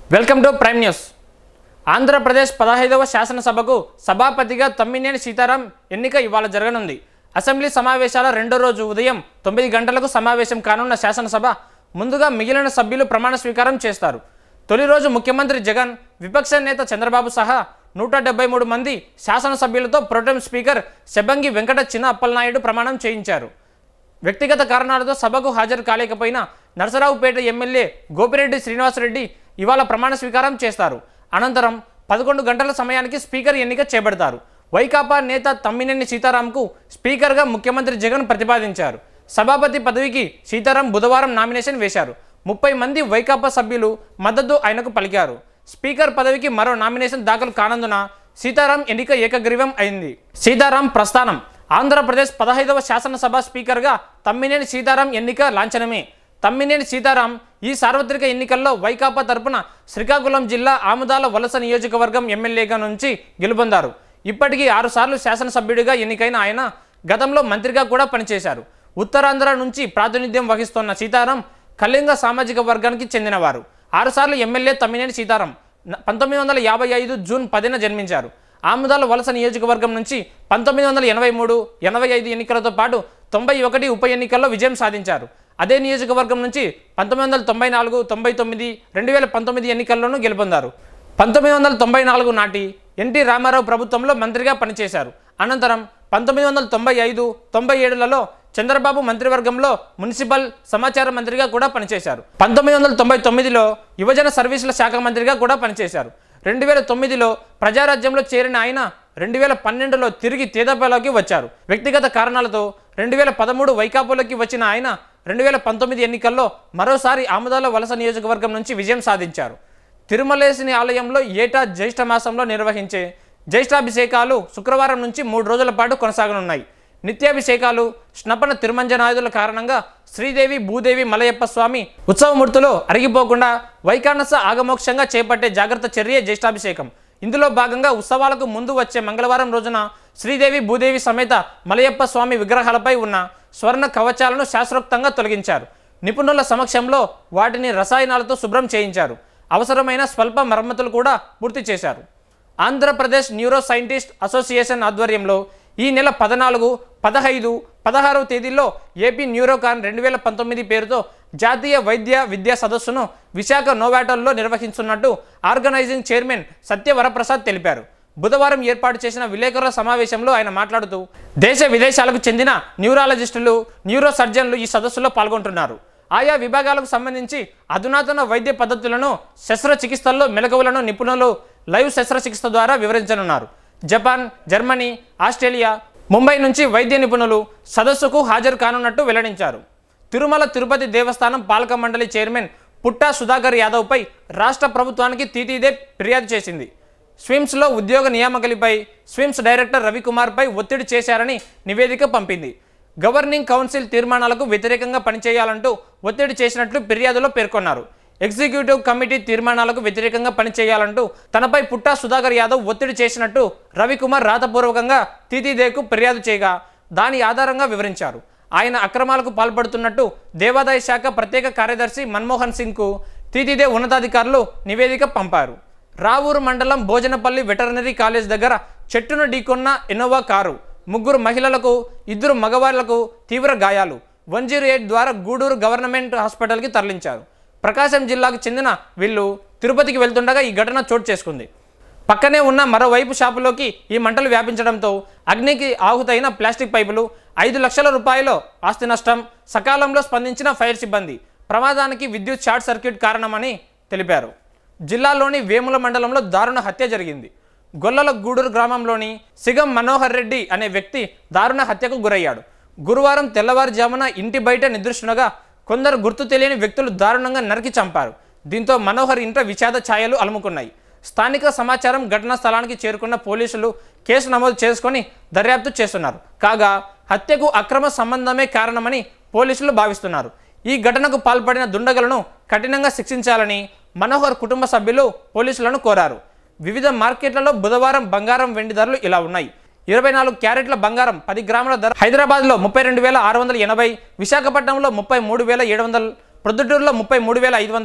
welcome to Prime News Andhra Pradesh పదహైదవ శాసనసభకు సభాపతిగా తమ్మినేని సీతారాం ఎన్నిక ఇవాళ జరగనుంది అసెంబ్లీ సమావేశాల రెండో రోజు ఉదయం తొమ్మిది గంటలకు సమావేశం కానున్న శాసనసభ ముందుగా మిగిలిన సభ్యులు ప్రమాణ స్వీకారం చేస్తారు తొలి రోజు ముఖ్యమంత్రి జగన్ విపక్ష నేత చంద్రబాబు సహా నూట డెబ్బై మూడు మంది శాసనసభ్యులతో ప్రొటెం స్పీకర్ శెబంగి వెంకట చిన్న అప్పలనాయుడు ప్రమాణం చేయించారు వ్యక్తిగత కారణాలతో సభకు హాజరు కాలేకపోయినా నరసరావుపేట ఎమ్మెల్యే గోపిరెడ్డి శ్రీనివాసరెడ్డి ఇవాళ ప్రమాణ స్వీకారం చేస్తారు అనంతరం పదకొండు గంటల సమయానికి స్పీకర్ ఎన్నిక చేపడతారు వైకాపా నేత తమ్మినేని సీతారాంకు స్పీకర్గా ముఖ్యమంత్రి జగన్ ప్రతిపాదించారు సభాపతి పదవికి సీతారాం బుధవారం నామినేషన్ వేశారు ముప్పై మంది వైకాపా సభ్యులు మద్దతు ఆయనకు పలికారు స్పీకర్ పదవికి మరో నామినేషన్ దాఖలు కానందున సీతారాం ఎన్నిక ఏకగ్రీవం అయింది సీతారాం ప్రస్థానం ఆంధ్రప్రదేశ్ పదహైదవ శాసనసభ స్పీకర్గా తమ్మినేని సీతారాం ఎన్నిక లాంఛనమే తమ్మినేని సీతారాం ఈ సార్వత్రిక ఎన్నికల్లో వైకాపా తరపున శ్రీకాకుళం జిల్లా ఆముదాల వలస నియోజకవర్గం ఎమ్మెల్యేగా నుంచి గెలుపొందారు ఇప్పటికీ ఆరుసార్లు శాసనసభ్యుడిగా ఎన్నికైన ఆయన గతంలో మంత్రిగా కూడా పనిచేశారు ఉత్తరాంధ్ర నుంచి ప్రాతినిధ్యం వహిస్తున్న సీతారాం కళింగ సామాజిక వర్గానికి చెందినవారు ఆరుసార్లు ఎమ్మెల్యే తమ్మినేని సీతారాం న- పంతొమ్మిది వందల యాభై ఐదు జూన్ పదిన జన్మించారు ఆముదాల వలస నియోజకవర్గం నుంచి పంతొమ్మిది వందల ఎనభై మూడు ఎనభై ఐదు ఎన్నికలతో పాటు తొంభై ఒకటి ఉప ఎన్నికల్లో విజయం సాధించారు అదే నియోజకవర్గం నుంచి పంతొమ్మిది వందల తొంభై నాలుగు తొంభై తొమ్మిది రెండు వేల పంతొమ్మిది ఎన్నికల్లోనూ గెలుపొందారు పంతొమ్మిది వందల తొంభై నాలుగు నాటి ఎన్టీ రామారావు ప్రభుత్వంలో మంత్రిగా పనిచేశారు అనంతరం పంతొమ్మిది వందల తొంభై ఐదు తొంభై ఏడులలో చంద్రబాబు మంత్రివర్గంలో మున్సిపల్ సమాచార మంత్రిగా కూడా పనిచేశారు పంతొమ్మిది వందల తొంభై తొమ్మిదిలో యువజన సర్వీసుల శాఖ మంత్రిగా కూడా పనిచేశారు రెండు వేల తొమ్మిదిలో ప్రజారాజ్యంలో చేరిన ఆయన రెండు వేల పన్నెండులో తిరిగి తేదపలోకి వచ్చారు వ్యక్తిగత కారణాలతో రెండు వేల పదమూడు వైకాపోలోకి వచ్చిన ఆయన రెండు వేల పంతొమ్మిది ఎన్నికల్లో మరోసారి ఆముదాల వలస నియోజకవర్గం నుంచి విజయం సాధించారు తిరుమలేసిని ఆలయంలో ఏటా జ్యేష్ఠ మాసంలో నిర్వహించే జ్యేష్ఠాభిషేకాలు శుక్రవారం నుంచి మూడు రోజుల పాటు కొనసాగనున్నాయి నిత్యాభిషేకాలు స్నపన తిరుమంజనాయుధుల కారణంగా శ్రీదేవి భూదేవి మలయప్ప స్వామి ఉత్సవమూర్తులు అరిగిపోకుండా వైకానస ఆగమోక్షంగా చేపట్టే జాగ్రత్త చర్యే జ్యేష్ఠాభిషేకం ఇందులో భాగంగా ఉత్సవాలకు ముందు వచ్చే మంగళవారం రోజున శ్రీదేవి భూదేవి సమేత మలయప్ప స్వామి విగ్రహాలపై ఉన్న స్వర్ణ కవచాలను శాస్త్రోక్తంగా తొలగించారు నిపుణుల సమక్షంలో వాటిని రసాయనాలతో శుభ్రం చేయించారు అవసరమైన స్వల్ప మరమ్మతులు కూడా పూర్తి చేశారు ఆంధ్రప్రదేశ్ న్యూరో సైంటిస్ట్ అసోసియేషన్ ఆధ్వర్యంలో ఈ నెల పద్నాలుగు పదహైదు పదహారవ తేదీల్లో ఏపీ న్యూరోకాన్ రెండు వేల పంతొమ్మిది పేరుతో జాతీయ వైద్య విద్యా సదస్సును విశాఖ నోవాటల్లో నిర్వహిస్తున్నట్టు ఆర్గనైజింగ్ చైర్మన్ సత్యవరప్రసాద్ తెలిపారు బుధవారం ఏర్పాటు చేసిన విలేకరుల సమావేశంలో ఆయన మాట్లాడుతూ దేశ విదేశాలకు చెందిన న్యూరాలజిస్టులు న్యూరో సర్జన్లు ఈ సదస్సులో పాల్గొంటున్నారు ఆయా విభాగాలకు సంబంధించి అధునాతన వైద్య పద్ధతులను శస్త్రచికిత్సల్లో మెలకువలను నిపుణులు లైవ్ శస్త్రచికిత్స ద్వారా వివరించనున్నారు జపాన్ జర్మనీ ఆస్ట్రేలియా ముంబై నుంచి వైద్య నిపుణులు సదస్సుకు హాజరు కానున్నట్టు వెల్లడించారు తిరుమల తిరుపతి దేవస్థానం పాలక మండలి చైర్మన్ పుట్టా సుధాకర్ యాదవ్పై రాష్ట్ర ప్రభుత్వానికి టీటీదే ఫిర్యాదు చేసింది స్విమ్స్లో ఉద్యోగ నియామకలిపై స్విమ్స్ డైరెక్టర్ రవికుమార్పై ఒత్తిడి చేశారని నివేదిక పంపింది గవర్నింగ్ కౌన్సిల్ తీర్మానాలకు వ్యతిరేకంగా పనిచేయాలంటూ ఒత్తిడి చేసినట్లు ఫిర్యాదులో పేర్కొన్నారు ఎగ్జిక్యూటివ్ కమిటీ తీర్మానాలకు వ్యతిరేకంగా పనిచేయాలంటూ తనపై పుట్టా సుధాకర్ యాదవ్ ఒత్తిడి చేసినట్టు రవికుమార్ రాతపూర్వకంగా తీతీదేకు ఫిర్యాదు చేయగా దాని ఆధారంగా వివరించారు ఆయన అక్రమాలకు పాల్పడుతున్నట్టు దేవాదాయ శాఖ ప్రత్యేక కార్యదర్శి మన్మోహన్ సింగ్కు తీతీదే ఉన్నతాధికారులు నివేదిక పంపారు రావూరు మండలం భోజనపల్లి వెటర్నరీ కాలేజ్ దగ్గర చెట్టును ఢీకొన్న ఇన్నోవా కారు ముగ్గురు మహిళలకు ఇద్దరు మగవాళ్లకు తీవ్ర గాయాలు వన్ జీరో ఎయిట్ ద్వారా గూడూరు గవర్నమెంట్ హాస్పిటల్కి తరలించారు ప్రకాశం జిల్లాకు చెందిన వీళ్ళు తిరుపతికి వెళ్తుండగా ఈ ఘటన చోటు చేసుకుంది పక్కనే ఉన్న మరోవైపు షాపులోకి ఈ మంటలు వ్యాపించడంతో అగ్నికి ఆహుతైన ప్లాస్టిక్ పైపులు ఐదు లక్షల రూపాయల ఆస్తి నష్టం సకాలంలో స్పందించిన ఫైర్ సిబ్బంది ప్రమాదానికి విద్యుత్ షార్ట్ సర్క్యూట్ కారణమని తెలిపారు జిల్లాలోని వేముల మండలంలో దారుణ హత్య జరిగింది గొల్లల గూడూరు గ్రామంలోని సిగం మనోహర్ రెడ్డి అనే వ్యక్తి దారుణ హత్యకు గురయ్యాడు గురువారం తెల్లవారుజామున ఇంటి బయట నిద్రిస్తుండగా కొందరు గుర్తు తెలియని వ్యక్తులు దారుణంగా నరికి చంపారు దీంతో మనోహర్ ఇంట విషాద ఛాయలు అలుముకున్నాయి స్థానిక సమాచారం ఘటనా స్థలానికి చేరుకున్న పోలీసులు కేసు నమోదు చేసుకొని దర్యాప్తు చేస్తున్నారు కాగా హత్యకు అక్రమ సంబంధమే కారణమని పోలీసులు భావిస్తున్నారు ఈ ఘటనకు పాల్పడిన దుండగులను కఠినంగా శిక్షించాలని మనోహర్ కుటుంబ సభ్యులు పోలీసులను కోరారు వివిధ మార్కెట్లలో బుధవారం బంగారం వెండి ధరలు ఇలా ఉన్నాయి ఇరవై నాలుగు క్యారెట్ల బంగారం పది గ్రాముల ధర హైదరాబాద్లో ముప్పై రెండు వేల ఆరు వందల ఎనభై విశాఖపట్నంలో ముప్పై మూడు వేల ఏడు వందలు ప్రొద్దుటూరులో ముప్పై మూడు వేల ఐదు వందలు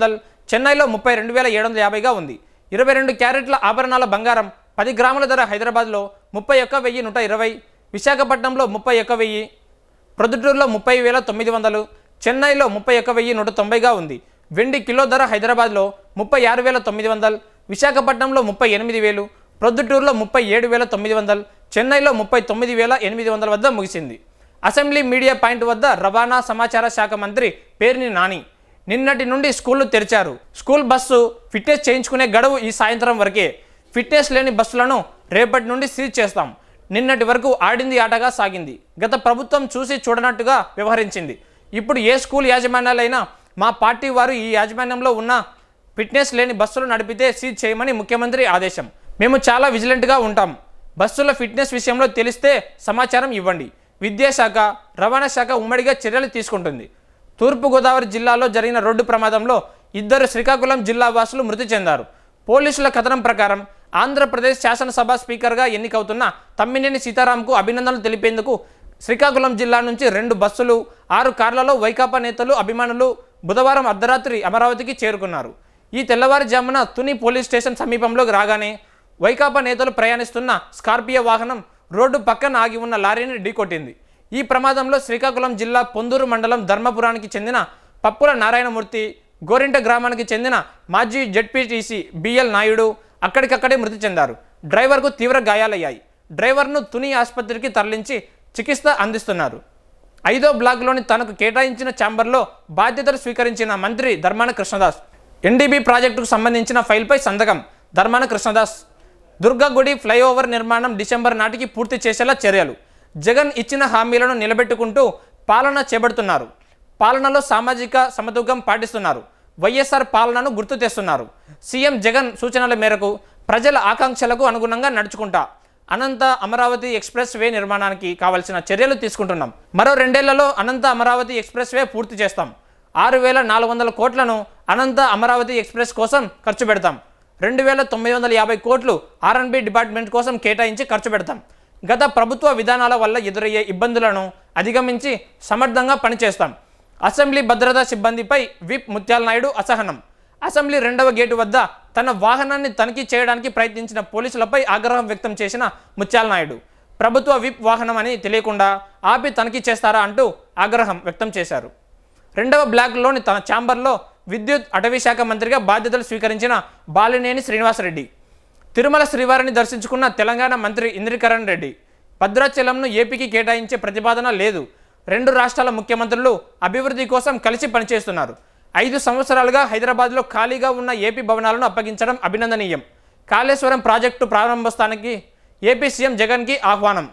చెన్నైలో ముప్పై రెండు వేల ఏడు వందల యాభైగా ఉంది ఇరవై రెండు క్యారెట్ల ఆభరణాల బంగారం పది గ్రాముల ధర హైదరాబాద్లో ముప్పై ఒక్క వెయ్యి నూట ఇరవై విశాఖపట్నంలో ముప్పై ఒక్క వెయ్యి ప్రొద్దుటూరులో ముప్పై వేల తొమ్మిది వందలు చెన్నైలో ముప్పై ఒక్క వెయ్యి నూట తొంభైగా ఉంది వెండి కిలో ధర హైదరాబాద్లో ముప్పై ఆరు వేల తొమ్మిది వందలు విశాఖపట్నంలో ముప్పై ఎనిమిది వేలు ప్రొద్దుటూరులో ముప్పై ఏడు వేల తొమ్మిది వందలు చెన్నైలో ముప్పై తొమ్మిది వేల ఎనిమిది వందల వద్ద ముగిసింది అసెంబ్లీ మీడియా పాయింట్ వద్ద రవాణా సమాచార శాఖ మంత్రి పేర్ని నాని నిన్నటి నుండి స్కూళ్లు తెరిచారు స్కూల్ బస్సు ఫిట్నెస్ చేయించుకునే గడువు ఈ సాయంత్రం వరకే ఫిట్నెస్ లేని బస్సులను రేపటి నుండి సీజ్ చేస్తాం నిన్నటి వరకు ఆడింది ఆటగా సాగింది గత ప్రభుత్వం చూసి చూడనట్టుగా వ్యవహరించింది ఇప్పుడు ఏ స్కూల్ యాజమాన్యాలైనా మా పార్టీ వారు ఈ యాజమాన్యంలో ఉన్న ఫిట్నెస్ లేని బస్సులు నడిపితే సీజ్ చేయమని ముఖ్యమంత్రి ఆదేశం మేము చాలా విజిలెంట్గా ఉంటాం బస్సుల ఫిట్నెస్ విషయంలో తెలిస్తే సమాచారం ఇవ్వండి విద్యాశాఖ రవాణా శాఖ ఉమ్మడిగా చర్యలు తీసుకుంటుంది తూర్పుగోదావరి జిల్లాలో జరిగిన రోడ్డు ప్రమాదంలో ఇద్దరు శ్రీకాకుళం జిల్లా వాసులు మృతి చెందారు పోలీసుల కథనం ప్రకారం ఆంధ్రప్రదేశ్ శాసనసభ స్పీకర్గా ఎన్నికవుతున్న తమ్మినేని సీతారాంకు అభినందనలు తెలిపేందుకు శ్రీకాకుళం జిల్లా నుంచి రెండు బస్సులు ఆరు కార్లలో వైకాపా నేతలు అభిమానులు బుధవారం అర్ధరాత్రి అమరావతికి చేరుకున్నారు ఈ తెల్లవారుజామున తుని పోలీస్ స్టేషన్ సమీపంలోకి రాగానే వైకాపా నేతలు ప్రయాణిస్తున్న స్కార్పియో వాహనం రోడ్డు పక్కన ఆగి ఉన్న లారీని ఢీకొట్టింది ఈ ప్రమాదంలో శ్రీకాకుళం జిల్లా పొందూరు మండలం ధర్మపురానికి చెందిన పప్పుల నారాయణమూర్తి గోరింట గ్రామానికి చెందిన మాజీ జెడ్పీటీసీ బిఎల్ నాయుడు అక్కడికక్కడే మృతి చెందారు డ్రైవర్కు తీవ్ర గాయాలయ్యాయి డ్రైవర్ను తుని ఆసుపత్రికి తరలించి చికిత్స అందిస్తున్నారు ఐదో బ్లాక్లోని తనకు కేటాయించిన ఛాంబర్లో బాధ్యతలు స్వీకరించిన మంత్రి ధర్మాన కృష్ణదాస్ ఎన్డీబీ ప్రాజెక్టుకు సంబంధించిన ఫైల్పై సంతకం ధర్మాన కృష్ణదాస్ దుర్గగుడి ఫ్లైఓవర్ నిర్మాణం డిసెంబర్ నాటికి పూర్తి చేసేలా చర్యలు జగన్ ఇచ్చిన హామీలను నిలబెట్టుకుంటూ పాలన చేపడుతున్నారు పాలనలో సామాజిక సమతూకం పాటిస్తున్నారు వైఎస్ఆర్ పాలనను గుర్తు తెస్తున్నారు సీఎం జగన్ సూచనల మేరకు ప్రజల ఆకాంక్షలకు అనుగుణంగా నడుచుకుంటా అనంత అమరావతి ఎక్స్ప్రెస్ వే నిర్మాణానికి కావలసిన చర్యలు తీసుకుంటున్నాం మరో రెండేళ్లలో అనంత అమరావతి ఎక్స్ప్రెస్ వే పూర్తి చేస్తాం ఆరు వేల నాలుగు వందల కోట్లను అనంత అమరావతి ఎక్స్ప్రెస్ కోసం ఖర్చు పెడతాం రెండు వేల తొమ్మిది వందల యాభై కోట్లు ఆర్ఎన్బి డిపార్ట్మెంట్ కోసం కేటాయించి ఖర్చు పెడతాం గత ప్రభుత్వ విధానాల వల్ల ఎదురయ్యే ఇబ్బందులను అధిగమించి సమర్థంగా పనిచేస్తాం అసెంబ్లీ భద్రతా సిబ్బందిపై విప్ ముత్యాల నాయుడు అసహనం అసెంబ్లీ రెండవ గేటు వద్ద తన వాహనాన్ని తనిఖీ చేయడానికి ప్రయత్నించిన పోలీసులపై ఆగ్రహం వ్యక్తం చేసిన ముత్యాల నాయుడు ప్రభుత్వ విప్ వాహనం అని తెలియకుండా ఆపి తనిఖీ చేస్తారా అంటూ ఆగ్రహం వ్యక్తం చేశారు రెండవ బ్లాక్లోని తన ఛాంబర్లో విద్యుత్ అటవీ శాఖ మంత్రిగా బాధ్యతలు స్వీకరించిన బాలినేని శ్రీనివాసరెడ్డి తిరుమల శ్రీవారిని దర్శించుకున్న తెలంగాణ మంత్రి ఇంద్రకరణ్ రెడ్డి భద్రాచలంను ఏపీకి కేటాయించే ప్రతిపాదన లేదు రెండు రాష్ట్రాల ముఖ్యమంత్రులు అభివృద్ధి కోసం కలిసి పనిచేస్తున్నారు ఐదు సంవత్సరాలుగా హైదరాబాద్లో ఖాళీగా ఉన్న ఏపీ భవనాలను అప్పగించడం అభినందనీయం కాళేశ్వరం ప్రాజెక్టు ప్రారంభోత్సవానికి ఏపీ సీఎం జగన్కి ఆహ్వానం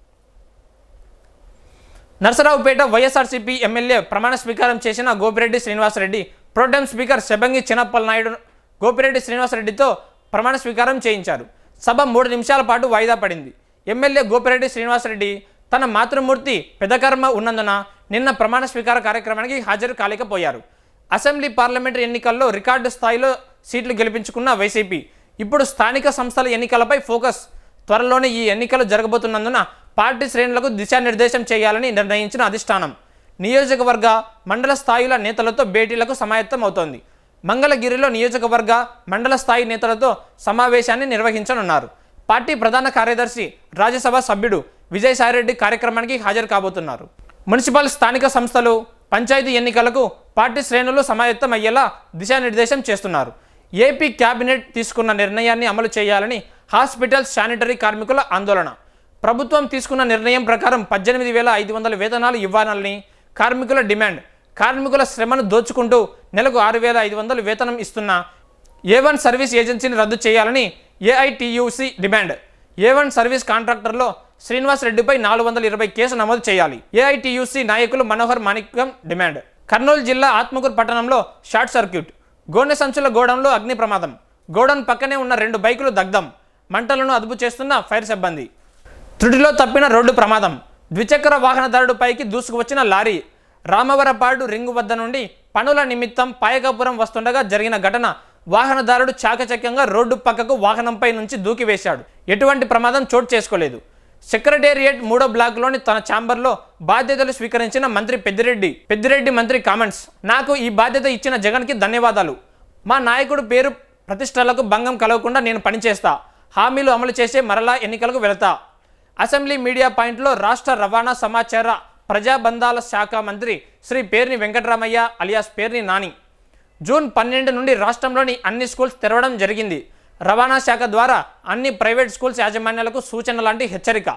నరసరావుపేట వైఎస్ఆర్సీపీ ఎమ్మెల్యే ప్రమాణ స్వీకారం చేసిన గోపిరెడ్డి శ్రీనివాసరెడ్డి ప్రోటెం స్పీకర్ శబంగి చిన్నప్పల నాయుడు గోపిరెడ్డి శ్రీనివాసరెడ్డితో ప్రమాణ స్వీకారం చేయించారు సభ మూడు నిమిషాల పాటు వాయిదా పడింది ఎమ్మెల్యే గోపిరెడ్డి శ్రీనివాసరెడ్డి తన మాతృమూర్తి పెదకర్మ ఉన్నందున నిన్న ప్రమాణ స్వీకార కార్యక్రమానికి హాజరు కాలేకపోయారు అసెంబ్లీ పార్లమెంటరీ ఎన్నికల్లో రికార్డు స్థాయిలో సీట్లు గెలిపించుకున్న వైసీపీ ఇప్పుడు స్థానిక సంస్థల ఎన్నికలపై ఫోకస్ త్వరలోనే ఈ ఎన్నికలు జరగబోతున్నందున పార్టీ శ్రేణులకు దిశానిర్దేశం చేయాలని నిర్ణయించిన అధిష్టానం నియోజకవర్గ మండల స్థాయిల నేతలతో భేటీలకు సమాయత్తం అవుతోంది మంగళగిరిలో నియోజకవర్గ మండల స్థాయి నేతలతో సమావేశాన్ని నిర్వహించనున్నారు పార్టీ ప్రధాన కార్యదర్శి రాజ్యసభ సభ్యుడు విజయసాయిరెడ్డి కార్యక్రమానికి హాజరు కాబోతున్నారు మున్సిపల్ స్థానిక సంస్థలు పంచాయతీ ఎన్నికలకు పార్టీ శ్రేణులు సమాయత్తం అయ్యేలా దిశానిర్దేశం చేస్తున్నారు ఏపీ కేబినెట్ తీసుకున్న నిర్ణయాన్ని అమలు చేయాలని హాస్పిటల్ శానిటరీ కార్మికుల ఆందోళన ప్రభుత్వం తీసుకున్న నిర్ణయం ప్రకారం పద్దెనిమిది వేల ఐదు వందల వేతనాలు ఇవ్వాలని కార్మికుల డిమాండ్ కార్మికుల శ్రమను దోచుకుంటూ నెలకు ఆరు వేల ఐదు వందలు వేతనం ఇస్తున్న ఏ వన్ సర్వీస్ ఏజెన్సీని రద్దు చేయాలని AITUC demand A one service కాంట్రాక్టర్లో శ్రీనివాస్ రెడ్డిపై నాలుగు వందల ఇరవై కేసు నమోదు చేయాలి ఏఐటియుసి నాయకులు మనోహర్ మాణిక్యం డిమాండ్ కర్నూలు జిల్లా ఆత్మకూరు పట్టణంలో షార్ట్ సర్క్యూట్ గోనె సంచుల గోడంలో అగ్ని ప్రమాదం గోడౌన్ పక్కనే ఉన్న రెండు బైకులు దగ్ధం మంటలను అదుపు చేస్తున్న ఫైర్ సిబ్బంది త్రుటిలో తప్పిన రోడ్డు ప్రమాదం ద్విచక్ర వాహనదారుడిపైకి దూసుకువచ్చిన లారీ రామవరపాడు రింగు వద్ద నుండి పనుల నిమిత్తం పాయకాపురం వస్తుండగా జరిగిన ఘటన వాహనదారుడు చాకచక్యంగా రోడ్డు పక్కకు వాహనంపై నుంచి దూకివేశాడు ఎటువంటి ప్రమాదం చోటు చేసుకోలేదు సెక్రటేరియట్ మూడో బ్లాక్లోని తన ఛాంబర్లో బాధ్యతలు స్వీకరించిన మంత్రి పెద్దిరెడ్డి పెద్దిరెడ్డి మంత్రి కామెంట్స్ నాకు ఈ బాధ్యత ఇచ్చిన జగన్కి ధన్యవాదాలు మా నాయకుడు పేరు ప్రతిష్టలకు భంగం కలగకుండా నేను పనిచేస్తా హామీలు అమలు చేసే మరలా ఎన్నికలకు వెళతా అసెంబ్లీ మీడియా పాయింట్లో రాష్ట్ర రవాణా సమాచార ప్రజాబంధాల శాఖ మంత్రి శ్రీ పేర్ని వెంకటరామయ్య అలియాస్ పేర్ని నాని జూన్ పన్నెండు నుండి రాష్ట్రంలోని అన్ని స్కూల్స్ తెరవడం జరిగింది రవాణా శాఖ ద్వారా అన్ని ప్రైవేట్ స్కూల్స్ యాజమాన్యాలకు సూచన లాంటి హెచ్చరిక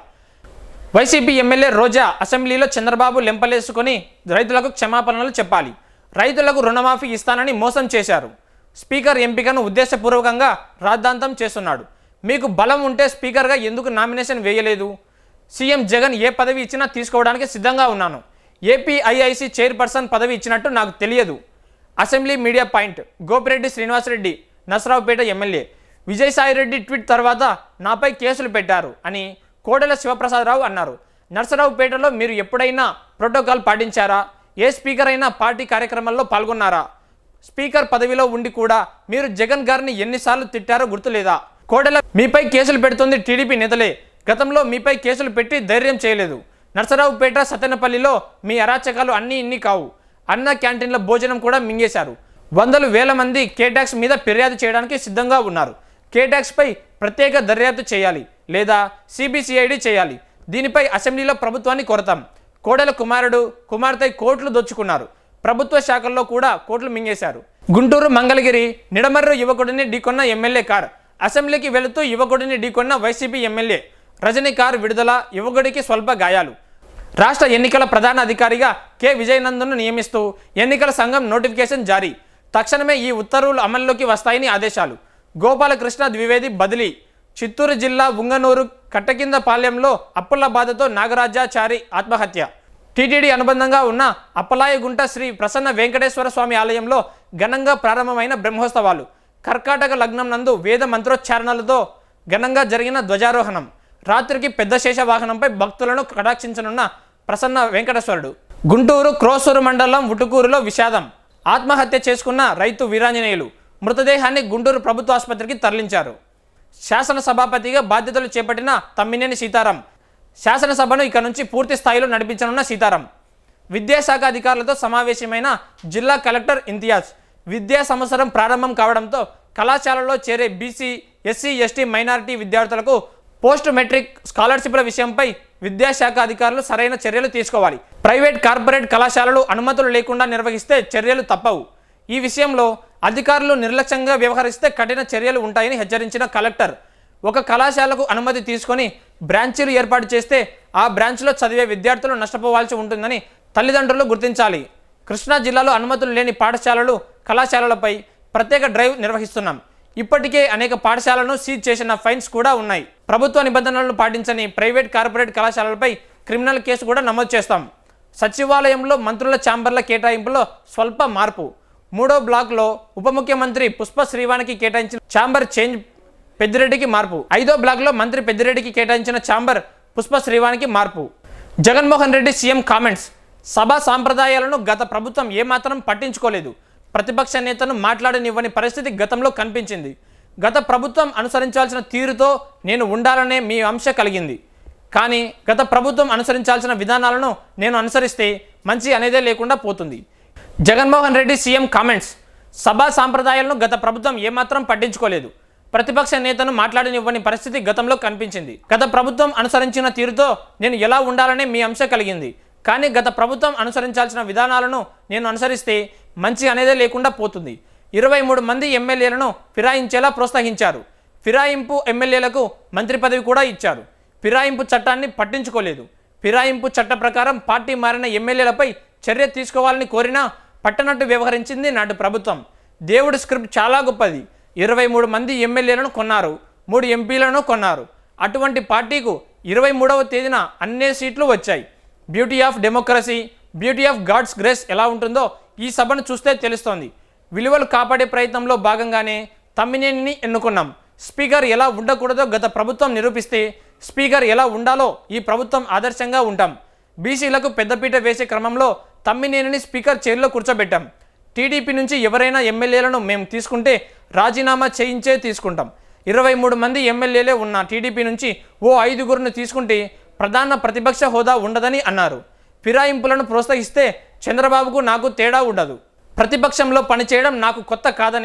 వైసీపీ ఎమ్మెల్యే రోజా అసెంబ్లీలో చంద్రబాబు లెంపలేసుకొని రైతులకు క్షమాపణలు చెప్పాలి రైతులకు రుణమాఫీ ఇస్తానని మోసం చేశారు స్పీకర్ ఎంపికను ఉద్దేశపూర్వకంగా రాద్ధాంతం చేస్తున్నాడు మీకు బలం ఉంటే స్పీకర్గా ఎందుకు నామినేషన్ వేయలేదు సీఎం జగన్ ఏ పదవి ఇచ్చినా తీసుకోవడానికి సిద్ధంగా ఉన్నాను ఏపీఐఐసి చైర్పర్సన్ పదవి ఇచ్చినట్టు నాకు తెలియదు assembly media point Gopireddy Srinivasa Reddy Narasaraopet MLA Vijayasai Reddy tweet తర్వాత నాపై కేసులు పెట్టారు అని కోడెల శివప్రసాదరావు అన్నారు నర్సరావుపేటలో మీరు ఎప్పుడైనా ప్రోటోకాల్ పాటించారా ఏ స్పీకర్ అయినా పార్టీ కార్యక్రమాల్లో పాల్గొన్నారా స్పీకర్ పదవిలో ఉండి కూడా మీరు జగన్ గారిని ఎన్నిసార్లు తిట్టారో గుర్తులేదా కోడెల మీపై కేసులు పెడుతుంది టీడీపీ నేతలే గతంలో మీపై కేసులు పెట్టి ధైర్యం చేయలేదు నర్సరావుపేట సత్తెనపల్లిలో మీ అరాచకాలు అన్నీ ఇన్ని కావు అన్న క్యాంటీన్ల భోజనం కూడా మింగేశారు వందలు వేల మంది కేటాక్స్ మీద ఫిర్యాదు చేయడానికి సిద్ధంగా ఉన్నారు కేటాక్స్పై ప్రత్యేక దర్యాప్తు చేయాలి లేదా సిబిసిఐడి చేయాలి దీనిపై అసెంబ్లీలో ప్రభుత్వాన్ని కోరతాం కోడెల కుమారుడు కుమార్తె కోట్లు దోచుకున్నారు ప్రభుత్వ శాఖల్లో కూడా కోట్లు మింగేశారు గుంటూరు మంగళగిరి నిడమర్రు యువకుడిని ఢీకొన్న ఎమ్మెల్యే కార్ అసెంబ్లీకి వెళుతూ యువకుడిని ఢీకొన్న వైసీపీ ఎమ్మెల్యే రజనీ కార్ విడుదల యువకుడికి స్వల్ప గాయాలు రాష్ట్ర ఎన్నికల ప్రధాన అధికారిగా కె విజయనందన్ను నియమిస్తూ ఎన్నికల సంఘం నోటిఫికేషన్ జారీ తక్షణమే ఈ ఉత్తర్వులు అమల్లోకి వస్తాయని ఆదేశాలు గోపాలకృష్ణ ద్వివేది బదిలీ చిత్తూరు జిల్లా ఉంగనూరు కట్టకింద పాలెంలో అప్పుల బాధతో నాగరాజాచారి ఆత్మహత్య టీటీడీ అనుబంధంగా ఉన్న అప్పలాయగుంట శ్రీ ప్రసన్న వెంకటేశ్వర స్వామి ఆలయంలో ఘనంగా ప్రారంభమైన బ్రహ్మోత్సవాలు కర్కాటక లగ్నం నందు వేద మంత్రోచ్చారణలతో ఘనంగా జరిగిన ధ్వజారోహణం రాత్రికి పెద్ద శేష వాహనంపై భక్తులను కటాక్షించనున్న ప్రసన్న వెంకటేశ్వరుడు గుంటూరు క్రోసూరు మండలం ఉటుకూరులో విషాదం ఆత్మహత్య చేసుకున్న రైతు వీరాంజనేయులు మృతదేహాన్ని గుంటూరు ప్రభుత్వ ఆసుపత్రికి తరలించారు శాసనసభాపతిగా బాధ్యతలు చేపట్టిన తమ్మినేని సీతారాం శాసనసభను ఇక నుంచి పూర్తి స్థాయిలో నడిపించనున్న సీతారాం విద్యాశాఖ అధికారులతో సమావేశమైన జిల్లా కలెక్టర్ ఇంతియాజ్ విద్యా సంవత్సరం ప్రారంభం కావడంతో కళాశాలలో చేరే బీసీ ఎస్సీ ఎస్టీ మైనారిటీ విద్యార్థులకు పోస్ట్ మెట్రిక్ స్కాలర్షిప్ల విషయంపై విద్యాశాఖ అధికారులు సరైన చర్యలు తీసుకోవాలి ప్రైవేట్ కార్పొరేట్ కళాశాలలు అనుమతులు లేకుండా నిర్వహిస్తే చర్యలు తప్పవు ఈ విషయంలో అధికారులు నిర్లక్ష్యంగా వ్యవహరిస్తే కఠిన చర్యలు ఉంటాయని హెచ్చరించిన కలెక్టర్ ఒక కళాశాలకు అనుమతి తీసుకొని బ్రాంచీలు ఏర్పాటు చేస్తే ఆ బ్రాంచ్లో చదివే విద్యార్థులు నష్టపోవాల్సి ఉంటుందని తల్లిదండ్రులు గుర్తించాలి కృష్ణా జిల్లాలో అనుమతులు లేని పాఠశాలలు కళాశాలలపై ప్రత్యేక డ్రైవ్ నిర్వహిస్తున్నాం ఇప్పటికే అనేక పాఠశాలను సీజ్ చేసిన ఫైన్స్ కూడా ఉన్నాయి ప్రభుత్వ నిబంధనలను పాటించని ప్రైవేట్ కార్పొరేట్ కళాశాలలపై క్రిమినల్ కేసు కూడా నమోదు చేస్తాం సచివాలయంలో మంత్రుల ఛాంబర్ల కేటాయింపులో స్వల్ప మార్పు మూడో బ్లాక్లో ఉప ముఖ్యమంత్రి పుష్ప శ్రీవాణికి కేటాయించిన ఛాంబర్ చేంజ్ పెద్దిరెడ్డికి మార్పు ఐదో బ్లాక్లో మంత్రి పెద్దిరెడ్డికి కేటాయించిన ఛాంబర్ పుష్ప శ్రీవాణికి మార్పు జగన్మోహన్ రెడ్డి సీఎం కామెంట్స్ సభా సాంప్రదాయాలను గత ప్రభుత్వం ఏమాత్రం పట్టించుకోలేదు ప్రతిపక్ష నేతను మాట్లాడనివ్వని పరిస్థితి గతంలో కనిపించింది గత ప్రభుత్వం అనుసరించాల్సిన తీరుతో నేను ఉండాలనే మీ అంశ కలిగింది కానీ గత ప్రభుత్వం అనుసరించాల్సిన విధానాలను నేను అనుసరిస్తే మంచి అనేదే లేకుండా పోతుంది జగన్మోహన్ రెడ్డి సీఎం కామెంట్స్ సభా సాంప్రదాయాలను గత ప్రభుత్వం ఏమాత్రం పట్టించుకోలేదు ప్రతిపక్ష నేతను మాట్లాడనివ్వని పరిస్థితి గతంలో కనిపించింది గత ప్రభుత్వం అనుసరించిన తీరుతో నేను ఎలా ఉండాలనే మీ అంశ కలిగింది కానీ గత ప్రభుత్వం అనుసరించాల్సిన విధానాలను నేను అనుసరిస్తే మంచి అనేదే లేకుండా పోతుంది ఇరవై మూడు మంది ఎమ్మెల్యేలను ఫిరాయించేలా ప్రోత్సహించారు ఫిరాయింపు ఎమ్మెల్యేలకు మంత్రి పదవి కూడా ఇచ్చారు ఫిరాయింపు చట్టాన్ని పట్టించుకోలేదు ఫిరాయింపు చట్ట ప్రకారం పార్టీ మారిన ఎమ్మెల్యేలపై చర్య తీసుకోవాలని కోరినా పట్టనట్టు వ్యవహరించింది నాటి ప్రభుత్వం దేవుడి స్క్రిప్ట్ చాలా గొప్పది ఇరవై మూడు మంది ఎమ్మెల్యేలను కొన్నారు మూడు ఎంపీలను కొన్నారు అటువంటి పార్టీకు ఇరవై మూడవ తేదీన అన్ని సీట్లు వచ్చాయి beauty of democracy beauty of God's grace ఎలా ఉంటుందో ఈ సభను చూస్తే తెలుస్తోంది విలువలు కాపాడే ప్రయత్నంలో భాగంగానే తమ్మినేనిని ఎన్నుకున్నాం స్పీకర్ ఎలా ఉండకూడదో గత ప్రభుత్వం నిరూపిస్తే స్పీకర్ ఎలా ఉండాలో ఈ ప్రభుత్వం ఆదర్శంగా ఉంటాం బీసీలకు పెద్దపీట వేసే క్రమంలో తమ్మినేనిని స్పీకర్ చైర్లో కూర్చోబెట్టాం టీడీపీ నుంచి ఎవరైనా ఎమ్మెల్యేలను మేము తీసుకుంటే రాజీనామా చేయించే తీసుకుంటాం ఇరవై మూడు మంది ఎమ్మెల్యేలే ఉన్న టీడీపీ నుంచి ఓ ఐదుగురిని తీసుకుంటే ప్రధాన ప్రతిపక్ష హోదా ఉండదని అన్నారు ఫిరాయింపులను ప్రోత్సహిస్తే చంద్రబాబుకు నాకు తేడా ఉండదు ప్రతిపక్షంలో పనిచేయడం నాకు కొత్త కాదని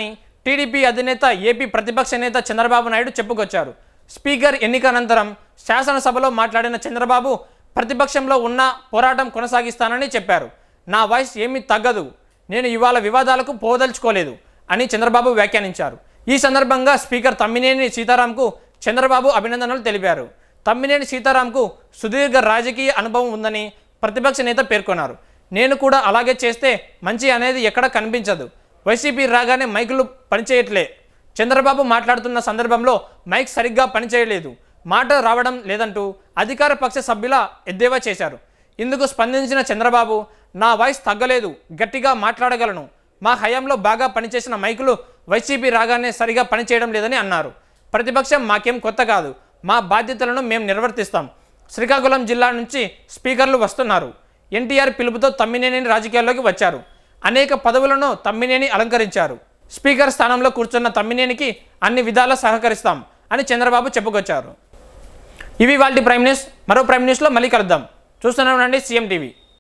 టీడీపీ అధినేత ఏపీ ప్రతిపక్ష నేత చంద్రబాబు నాయుడు చెప్పుకొచ్చారు స్పీకర్ ఎన్నిక అనంతరం శాసనసభలో మాట్లాడిన చంద్రబాబు ప్రతిపక్షంలో ఉన్న పోరాటం కొనసాగిస్తానని చెప్పారు నా వాయిస్ ఏమీ తగ్గదు నేను ఇవాళ వివాదాలకు పోదలుచుకోలేదు అని చంద్రబాబు వ్యాఖ్యానించారు ఈ సందర్భంగా స్పీకర్ తమ్మినేని సీతారాంకు చంద్రబాబు అభినందనలు తెలిపారు తమ్మినేని సీతారాంకు సుదీర్ఘ రాజకీయ అనుభవం ఉందని ప్రతిపక్ష నేత పేర్కొన్నారు నేను కూడా అలాగే చేస్తే మంచి అనేది ఎక్కడ కనిపించదు వైసీపీ రాగానే మైకులు పనిచేయట్లే చంద్రబాబు మాట్లాడుతున్న సందర్భంలో మైక్ సరిగ్గా పనిచేయలేదు మాట రావడం లేదంటూ అధికార పక్ష సభ్యుల ఎద్దేవా చేశారు ఇందుకు స్పందించిన చంద్రబాబు నా వాయిస్ తగ్గలేదు గట్టిగా మాట్లాడగలను మా హయాంలో బాగా పనిచేసిన మైకులు వైసీపీ రాగానే సరిగా పనిచేయడం లేదని అన్నారు ప్రతిపక్షం మాకేం కొత్త కాదు మా బాధ్యతలను మేము నిర్వర్తిస్తాం శ్రీకాకుళం జిల్లా నుంచి స్పీకర్లు వస్తున్నారు ఎన్టీఆర్ పిలుపుతో తమ్మినేని రాజకీయాల్లోకి వచ్చారు అనేక పదవులను తమ్మినేని అలంకరించారు స్పీకర్ స్థానంలో కూర్చున్న తమ్మినేనికి అన్ని విధాలా సహకరిస్తాం అని చంద్రబాబు చెప్పుకొచ్చారు ఇవి వాళ్ళ ప్రైమ్ న్యూస్ మరో ప్రైమ్ న్యూస్లో మళ్ళీ కలుద్దాం చూస్తూనే ఉండండి సీఎం టీవీ